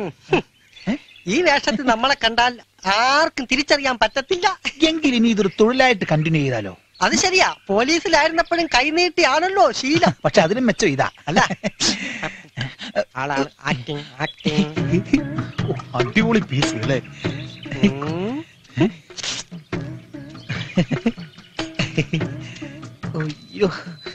ഉം. ഈ വേഷത്തിൽ നമ്മളെ കണ്ടാൽ ആർക്കും തിരിച്ചറിയാൻ പറ്റത്തില്ല എങ്കിൽ ഇനി ഇതൊരു തൊഴിലായിട്ട് കണ്ടിന്യൂ ചെയ്താലോ അത് ശരിയാ പോലീസിലായിരുന്നപ്പോഴും കൈനീട്ടിയാണല്ലോ ശീലം പക്ഷെ അതിനും മെച്ചം ഇതാ അല്ല ആളാണ് ആക്ടിങ് ആക്ടിങ് ഓ, അടിപൊളി പീസ് അല്ലേ അയ്യോ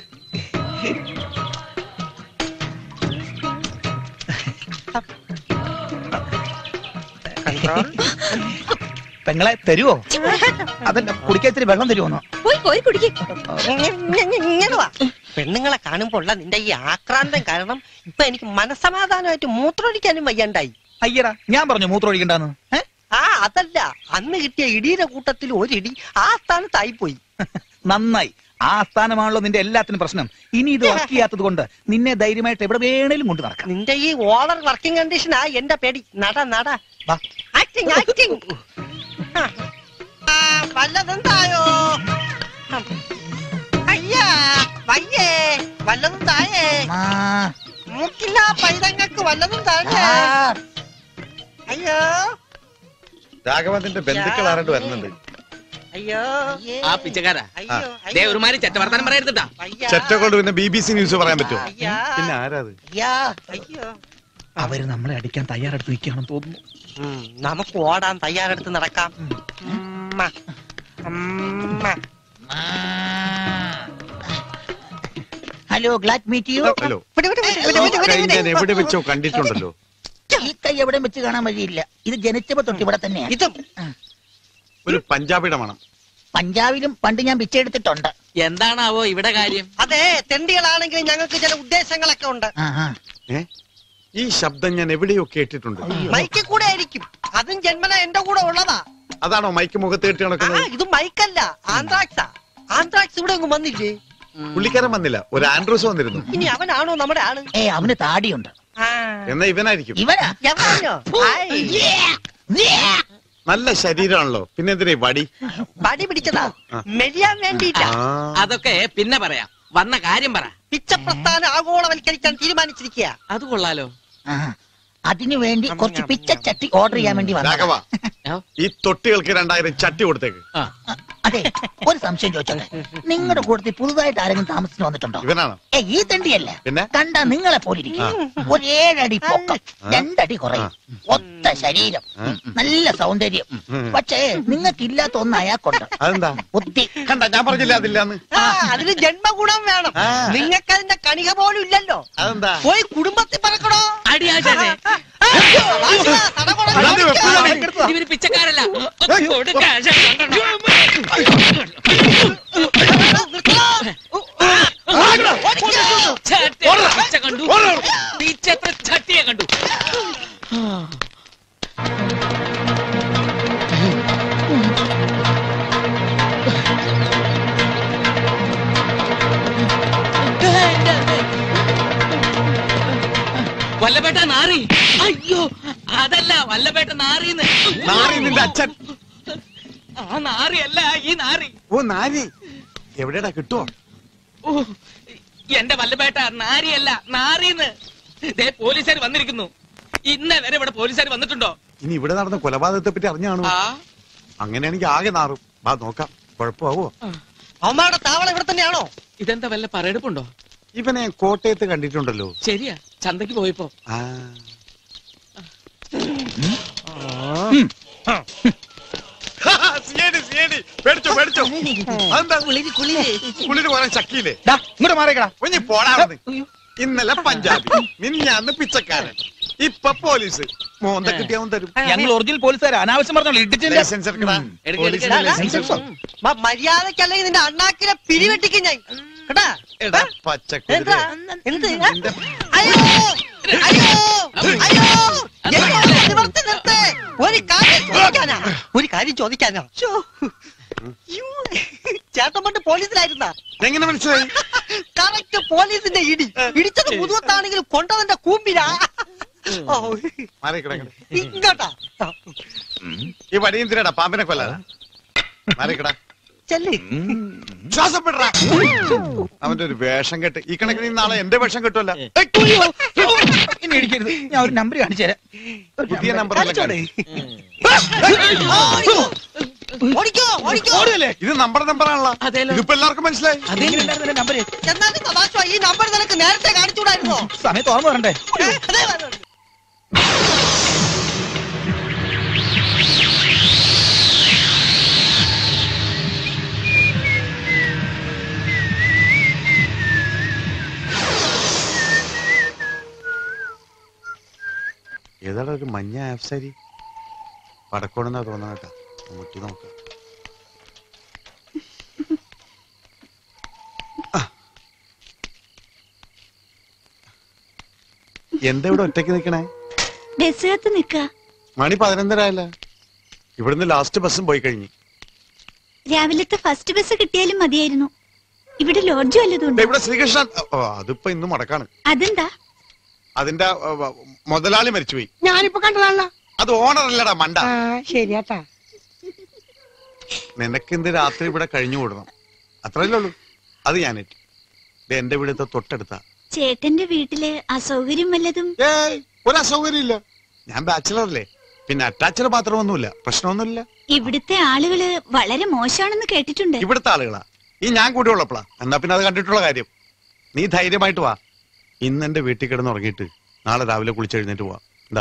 പെങ്ങളെ തരുവോ അതല്ല കുടിക്കാൻ ഇത്തിരി വെള്ളം തരുമോന്നോ പോയി കോരി കുടിക്കേ ഇങ്ങനെ വാ പെണ്ണുങ്ങളെ കാണുമ്പോൾ ഉള്ള നിന്റെ ഈ ആക്രാന്തം കാരണം ഇപ്പൊ എനിക്ക് മനസമാധാനമായിട്ട് മൂത്രമൊഴിക്കാനും വയ്യാണ്ടായി അയ്യടാ ഞാൻ പറഞ്ഞു മൂത്രം ഒഴിക്കണ്ടെന്ന് ഏ ആ അതല്ല അന്ന് കിട്ടിയ ഇടിയുടെ കൂട്ടത്തിൽ ഒരിടി ആ സ്ഥാനത്തായി പോയി നന്നായി ആ സ്ഥാനമാണല്ലോ നിന്റെ എല്ലാത്തിനും പ്രശ്നം ഇനി ഇത് വർക്ക് ചെയ്യാത്തത് കൊണ്ട് നിന്നെ ധൈര്യമായിട്ട് എവിടെ വേണേലും കൊണ്ട് നടക്കാം നിന്റെ ഈ ഓവർ വർക്കിംഗ് കണ്ടീഷനാ എന്റെ പേടി നട നട വാ. ആക്ടിങ് ആക്ടിങ് വല്ലതും തായോ അയ്യാ വയ്യേ വല്ലതും തായേ ആ, മൂക്കില്ല പൈതങ്ങൾക്ക് വല്ലതും താഴെ ആ, അയ്യോ രാഘവന്റെ ബന്ധുക്കൾ ആരണ്ട് വരുന്നുണ്ട് അയ്യോ ആ പിച്ചക്കാരാ അയ്യോ ദേ ഒരുമാതിരി ചെറ്റ വർത്താനം പറയരുതട്ടാ അയ്യാ ചെറ്റ കൊണ്ട് പിന്നെ ബി ബി സി ന്യൂസ് പറയാൻ പറ്റുമോ അയ്യാ പിന്നെ ആരാത് അയ്യാ അയ്യോ അവര് നമ്മളെ അടിക്കാൻ തയ്യാറെടുത്ത് നിൽക്കുകയാണെന്ന് തോന്നുന്നു ഉം, നമുക്ക് ഓടാൻ തയ്യാറെടുത്ത് നടക്കാം ഉമ്മ. ഉമ്മ. Hello glad meet you hello വിട്, വിട്, വിട്, വിട്, ഈ വിട്, വിട്, കൈ വിട്. ഞാൻ എവിടെ വെച്ചോ കണ്ടിട്ടുണ്ടല്ലോ ഈ കൈ എവിടെ വെച്ച് കാണാൻ വഴിയില്ല ഇത് ജനിച്ചപ്പോ തൊട്ട് ഇവിടെ തന്നെയാ ഇതും ഒരു പഞ്ചാബിയുടെ മണം പഞ്ചാബിലും പണ്ട് ഞാൻ പിച്ചെടുത്തിട്ടുണ്ട് എന്താണാവോ ഇവിടെ കാര്യം അതെ തെണ്ടികളാണെങ്കിൽ ഞങ്ങൾക്ക് ചില ഉദ്ദേശങ്ങളൊക്കെ ഉണ്ട് ആ, ആ. ഏ ഈ ശബ്ദം ഞാൻ എവിടെയോ കേട്ടിട്ടുണ്ട് മൈക്കിൽ കൂടെ ആയിരിക്കും അതും ജന്മന എന്റെ കൂടെ ഉള്ളതാ അതാണോ മൈക്ക് മുഖത്ത് കെട്ടി ആ നടക്കുന്നത് ഇത് മൈക്കല്ല ആന്ത്രാക്സാ ആന്ത്രാക്സ് ഇവിടെ ഒന്നും വന്നില്ലേ പുള്ളിക്കാരൻ വന്നില്ല ഒരു ആൻഡ്രൂസ് വന്നിരുന്നു ഇനി അവനാണോ നമ്മുടെ ആള് ഏ അവന് താടിയുണ്ട് ആ. എന്നാ ഇവനായിരിക്കും ഇവനാ എവനാണോ? ആയ്. നല്ല ശരീരമാണല്ലോ പിന്നെ എന്തിനാ ഈ വടി വടി പിടിച്ചതാ ആ. മെരിയാൻ വേണ്ടിയിട്ടാ ആ അതൊക്കെ പിന്നെ പറയാം വന്ന കാര്യം പറ പിച്ചപ്രസ്ഥാനം ആഗോളവൽക്കരിക്കാൻ തീരുമാനിച്ചിരിക്കുക അത് കൊള്ളാലോ ആ, അതിനു വേണ്ടി കുറച്ച് പിച്ചച്ചട്ടി ഓർഡർ ചെയ്യാൻ വേണ്ടി വന്നു രാഘവ ആ, ഈ തൊട്ടികൾക്ക് രണ്ടായിരം ചട്ടി കൊടുത്തേക്ക് ആ. അതെ ഒരു സംശയം ചോദിച്ചോട്ടെ നിങ്ങളുടെ കൂട്ടത്തിൽ പുതുതായിട്ട് ആരെങ്കിലും താമസിച്ചു വന്നിട്ടുണ്ടോ ഇവനാണോ ഏ ഈ തെണ്ടിയല്ല പിന്നെ കണ്ട നിങ്ങളെ പോലിരിക്കും ഒരു ഏഴടി പൊക്കം രണ്ടടി കുറയും ഒത്ത ശരീരം നല്ല സൗന്ദര്യം പക്ഷേ നിങ്ങൾക്ക് ഇല്ലാത്ത ഒന്ന് അയാൾക്കുണ്ട് അതെന്താ ബുദ്ധി കണ്ട ഞാൻ പറഞ്ഞില്ല അതില്ലാന്ന് ആ, അതിന് ജന്മഗുണം വേണം ആ. നിങ്ങൾക്ക് അതിന്റെ കണിക പോലും ഇല്ലല്ലോ അതെന്താ പോയി കുടുംബത്തിൽ പറക്കണോ അടിയാശാനെ അയ്യോ, വാസുദാ, തടകൊട അതാണ് ചോദിച്ചോ. ഇവര് പിച്ചക്കാരല്ല കൊടുക്ക, ആശാനെ കൊണ്ടുവരണം. ചട്ടി പിച്ച കണ്ടു പിച്ചത്ര ചട്ടിയെ കണ്ടു വല്ലപേട്ട നാറി അയ്യോ അതല്ല വല്ലപേട്ട നാറിന്ന് നാറി നിന്റെ അച്ഛൻ ആ നാറിയല്ല ഈ നാറി ഓ നാരി എവിടെയാടാ കിട്ടുവോ ഓ, എന്റെ വല്ലപേട്ട നാരിയല്ല നാറിന്ന് ദേ പോലീസുകാർ വന്നിരിക്കുന്നു ഇന്നേ വരെ ഇവിടെ പോലീസുകാർ വന്നിട്ടുണ്ടോ ഇനി ഇവിടെ നടന്ന കൊലപാതകത്തെ പറ്റി അറിഞ്ഞാണോ ആ അങ്ങനെയാണെങ്കിൽ ആകെ നാറും വാ നോക്കാം കുഴപ്പമാവോ അവന്മാരുടെ താവളം ഇവിടെ തന്നെയാണോ ഇതെന്താ വല്ല പറയെടുപ്പുണ്ടോ ഇവനെ കോട്ടയത്ത് കണ്ടിട്ടുണ്ടല്ലോ ശരിയാ ചന്തക്ക് പോയപ്പോ ആ സിഐഡി, സിഐഡി. പേടിച്ചോ പേടിച്ചോ അതെന്താ കുളിരി കുളിരി കുളിര് പോരാൻ ചക്കിയില്ലേ ഡാ, ഇങ്ങോട്ട് മാറിക്കടാ കുഞ്ഞി പോടാവുന്നത് ഇന്നലെ പഞ്ചാബി മിനിഞ്ഞാന്ന് പിച്ചക്കാരൻ ഇപ്പൊ പോലീസ് മോന്ത കിട്ടിയാവും തരും ഞങ്ങൾ ഒറിജിനൽ പോലീസുകാർ അനാവശ്യം പറഞ്ഞോളൂ ഇടിച്ചില്ല ലൈസൻസ് എടുക്കടാ എടുക്ക്, പോലീസിന്റെ എടുക്ക്. ലൈസൻസ് എടുത്തോ? മ- മര്യാദക്കല്ലെങ്കിൽ നിന്റെ അണ്ണാക്കിലെ പിരിവെട്ടിക്കും ഞാൻ കേട്ടാ എടാ എന്താ പച്ചക്കുതിര എന്ത് ആ? അയ്യോ അയ്യോ അയ്യോ എന്നെ ഒന്ന് നിവർത്തി നിർത്ത്. ഒരു കാര്യം ചോദിക്കാനാ ഒരു കാര്യം ചോദിക്കാനാ ശ്ശോ. യ്യോ. ചേട്ടൻ പണ്ട് പോലീസിലായിരുന്ന എങ്ങനെ മനസ്സിലായി കറക്റ്റ് പോലീസിന്റെ ഇടി ഇടിച്ചത് മുതുകത്താണെങ്കിലും കൊണ്ടവന്റെ കൂമ്പിലാ ഓ മാറിക്കടാ ഇങ്ങട്. ഇങ്ങോട്ടാ ഈ വടിയും തിരടാ പാമ്പിനെ കൊല്ലാ മാറിക്കടാ ചെല്ല് ശ്വാസപ്പെടാ അവന്റെ ഒരു വേഷം കെട്ട് ഈ കണക്കിന് നാളെ എന്റെ വേഷം കെട്ടുമല്ല ഇനി ഇടിക്കരുത് ഞാൻ ഒരു നമ്പർ കാണിച്ചു തരാം ഒരു പുതിയ number. നമ്പർ കാണിച്ചോടെ? ഓടിക്കോ ഓടിക്കോ ഓടുകയല്ലേ? ഇത് നമ്മുടെ നമ്പറാണല്ലോ അതേലോ. ഇതിപ്പോ എല്ലാവർക്കും മനസ്സിലായി അതെങ്ങനെയുണ്ടായിരുന്നു എന്റെ നമ്പര് എന്നാ നീ തമാശ ഈ നമ്പർ നിനക്ക് നേരത്തെ കാണിച്ചുകൂടായിരുന്നോ സമയത്ത് ഓർമ്മ വരണ്ടേ ഏ, അതേ വരണുള്ളൂ. ഏതാണ് ഒരു മഞ്ഞ ആഫ്സാരി വടക്കോണെന്നാ തോന്നാ കേട്ടാ മുട്ടി നോക്കാം ആ. എന്താ ഇവിടെ ഒറ്റയ്ക്ക് നിൽക്കണേ ബസ്സിനകത്ത് നിക്ക മണി പതിനൊന്നരായല്ല ഇവിടുന്ന് ലാസ്റ്റ് ബസ്സും പോയി കഴിഞ്ഞു രാവിലത്തെ ഫസ്റ്റ് ബസ് കിട്ടിയാലും മതിയായിരുന്നു ഇവിടെ ലോഡ്ജ് വല്ലതും ദേ ഉണ്ടോ ഇവിടെ ശ്രീകൃഷ്ണൻ ഓ, അതിപ്പോ ഇന്ന് മുടക്കാണ് അതെന്താ അതിന്റെ ആ, വ- മുതലാളി മരിച്ചുപോയി ഞാനിപ്പോ കണ്ടതാണല്ലോ അത് ഓണർ അല്ലടാ മണ്ട ആ ശരിയാട്ടാ നിനക്ക് ഇന്ന് രാത്രി ഇവിടെ കഴിഞ്ഞു കൂടണം അത്രയല്ലേ ഉള്ളൂ അത് ഞാനേറ്റു ദേ എന്റെ വീടത്തെ തൊട്ടടുത്താ ചേട്ടന്റെ വീട്ടില് അസൗകര്യം വല്ലതും ഏയ് ഒരു അസൗകര്യം ഇല്ല ഞാൻ ബാച്ചിലർ അല്ലേ പിന്നെ അറ്റാച്ചഡ് മാത്രമൊന്നുമില്ല പ്രശ്നമൊന്നുമില്ല ഇവിടുത്തെ ആളുകള് വളരെ മോശമാണെന്ന് കേട്ടിട്ടുണ്ട് ഇവിടുത്തെ ആളുകളാ ഈ ഞാൻ കൂടെ ഉള്ളപ്പോളാ എന്നാ പിന്നെ അത് കണ്ടിട്ടുള്ള കാര്യം നീ ധൈര്യമായിട്ട് വാ ഇന്ന് എന്റെ വീട്ടിൽ കിടന്ന് ഉറങ്ങിയിട്ട് നാളെ രാവിലെ കുളിച്ചെഴുന്നേറ്റ് പോവാ എന്താ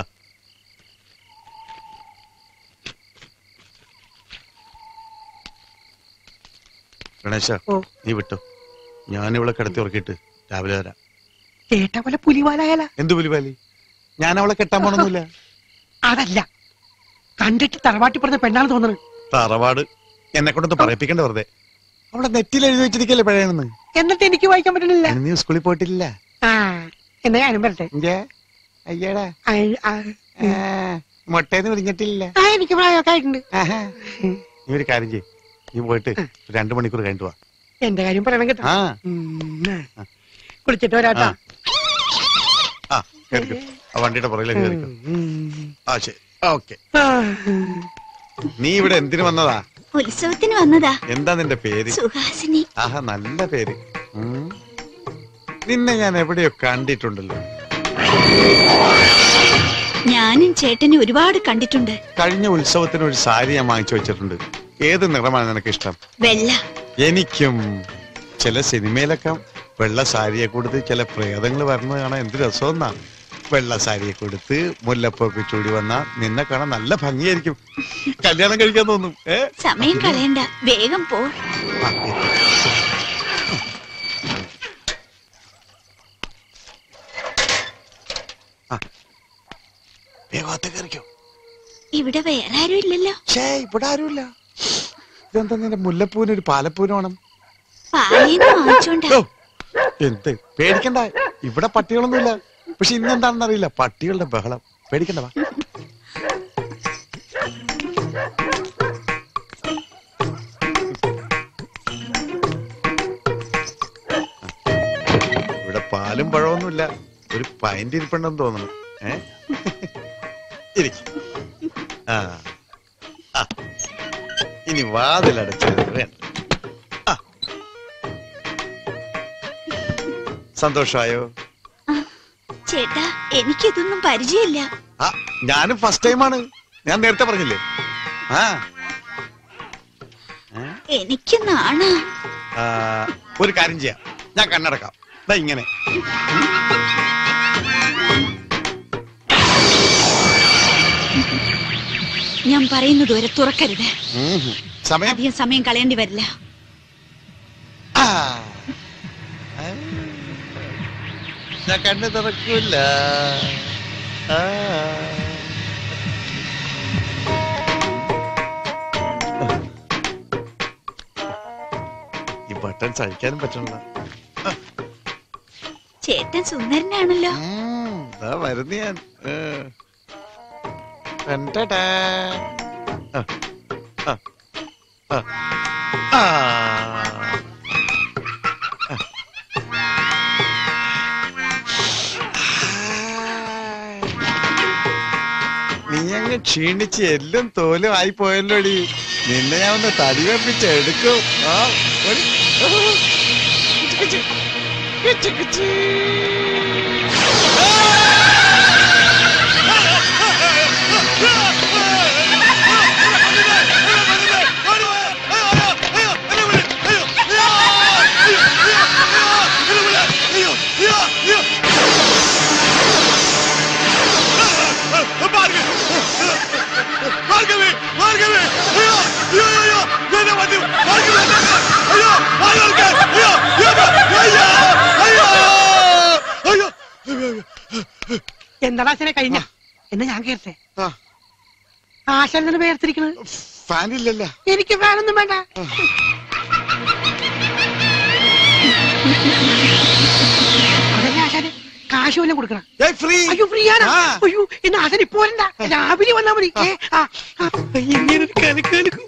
ഗണേശ ഓ. നീ വിട്ടോ ഞാൻ ഇവിടെ കിടത്തി ഉറക്കിയിട്ട് രാവിലെ വരാം കേട്ട പോലെ പുലിവാലായാല എന്തു പുലിവാലി ഞാൻ അവളെ കെട്ടാൻ പോണൊന്നുമില്ല അതല്ല കണ്ടിട്ട് തറവാട്ടി പറഞ്ഞ പെണ്ണാണ് തോന്നുന്നത് തറവാട് എന്നെ കൊണ്ടൊന്ന് പറയിപ്പിക്കണ്ട വെറുതെ അവിടെ നെറ്റിൽ എഴുതി വെച്ചിരിക്കല്ലേ പഴയണെന്ന് എന്നിട്ട് എനിക്ക് വായിക്കാൻ പറ്റണില്ല നീ സ്കൂളിൽ പോയിട്ടില്ല ആ എന്നാ ഞാനും വരട്ടെ ഇഞ്ചേ, അയ്യടാ ആ, ആ, ആ, മുട്ടേന്ന് വിരിഞ്ഞിട്ടില്ല ആ എനിക്ക് പ്രായമൊക്കെ ആയിട്ടുണ്ട് ആഹാ. നീ ഒരു കാര്യം ചെയ്യ് നീ പോയിട്ട് രണ്ടു മണിക്കൂർ കഴിഞ്ഞിട്ട് വാ എന്റെ കാര്യം പറയണം കേട്ടോ ആ ഉം, ആ. കുളിച്ചിട്ട് വരാട്ടാ ആ കേറിക്കോ ആ വണ്ടിയുടെ പുറകിലേക്ക് കയറിക്കോ ഉം. ആ ശരി ഓക്കെ ആ. നീ ഇവിടെ എന്തിനു വന്നതാ ഉത്സവത്തിന് വന്നതാ എന്താ നിന്റെ പേര് സുഹാസിനി ആഹാ നല്ല പേര് ഉം. നിന്നെ ഞാൻ എവിടെയോ കണ്ടിട്ടുണ്ടല്ലോ ഞാനും ചേട്ടനെ ഒരുപാട് കണ്ടിട്ടുണ്ട് കഴിഞ്ഞ ഉത്സവത്തിന് ഒരു സാരി ഞാൻ വാങ്ങിച്ചു വെച്ചിട്ടുണ്ട് ഏത് നിറമാണ് നിനക്ക് ഇഷ്ടം വെള്ള എനിക്കും ചില സിനിമയിലൊക്കെ വെള്ള സാരിയെ കൊടുത്ത് ചില പ്രേതങ്ങൾ വരുന്നത് കാണാൻ എന്ത് രസമെന്നാ വെള്ള സാരിയെ കൊടുത്ത് മുല്ലപ്പൊക്കെ ചൂടി വന്നാ നിന്നെ കാണാൻ നല്ല ഭംഗിയായിരിക്കും കല്യാണം കഴിക്കാൻ തോന്നും ഏ സമയം കളയണ്ട വേഗം പോ ആ, എത്തി. ആ. വേഗം അകത്തേക്ക് കയറിക്കോ. ഇവിടെ വേറെ ആരും ഇല്ലല്ലോ ഛേ ഇവിടെ ആരുമില്ല ഇതെന്താ നിന്റെ മുല്ലപ്പൂവിന് ഒരു പാലപ്പൂവിന് വേണം പാലീന്ന് വാങ്ങിച്ചോണ്ടാ ഓ, എന്ത് പേടിക്കണ്ട ഇവിടെ പട്ടികളൊന്നുമില്ല പക്ഷെ ഇന്ന് എന്താണെന്ന് അറിയില്ല പട്ടികളുടെ ബഹളം പേടിക്കണ്ട വാ ഇവിടെ പാലും പഴമൊന്നുമില്ല ഒരു പൈൻ്റ് ഇരിപ്പുണ്ടെന്ന് തോന്നുന്നു ഏ ഇരിക്കും ആ ആ. ഇനി വാതിലടച്ചത് വേണ്ട ആ സന്തോഷമായോ ചേട്ടാ എനിക്കിതൊന്നും പരിചയമില്ല ആ ഞാനും ഫസ്റ്റ് ടൈമാണ് ഞാൻ നേരത്തെ പറഞ്ഞില്ലേ ആ ഏ? എനിക്ക് നാണാ ആ, ഒരു കാര്യം ചെയ്യാം ഞാൻ കണ്ണടക്കാം ദാ ഇങ്ങനെ ഞാൻ പറയുന്നത് വരെ തുറക്കരുത് ഉം ഹും. സമയം അധികം സമയം കളയേണ്ടി വരില്ല ആ. ആ. ഞാൻ കണ്ണു തുറക്കൂല ആ. ഈ ബട്ടൺ സഹിക്കാനും പറ്റണില്ല ചേട്ടൻ സുന്ദരനാണല്ലോ ഉം, ദാ വരുന്നു ഞാൻ ഏ. ടൻടടാ. ആ, ആ, ആ, ആ. നീ അങ്ങ് ക്ഷീണിച്ച് എല്ലും തോലും ആയി പോയല്ലോടി നിന്നെ ഞാൻ ഒന്ന് തടി വെപ്പിച്ച് എടുക്കും ആ ഓടി. കിച്ച്, കിച്ച്. കിച്ച്, കിച്ച്. എന്താ ആശാനെ കഴിഞ്ഞ എന്നാ ഞാൻ കേട്ടെ ആ. ആശാനെ പേർത്തിരിക്കണത് ഫാനില്ലല്ലോ എനിക്ക് വേണമെന്നും വേണ്ട അതല്ലേ ആശാനെ കാശ് വല്ലതും കൊടുക്കണം ഏയ് ഫ്രീ അയ്യോ ഫ്രീ ആണ് ആ. അയ്യോ എന്നാ ആശാൻ ഇപ്പൊ വരണ്ട രാവിലെ വന്നാ മതി ഏ, ആ, ആ. ഇങ്ങനെ ഒരു കലക്ക് കലക്കും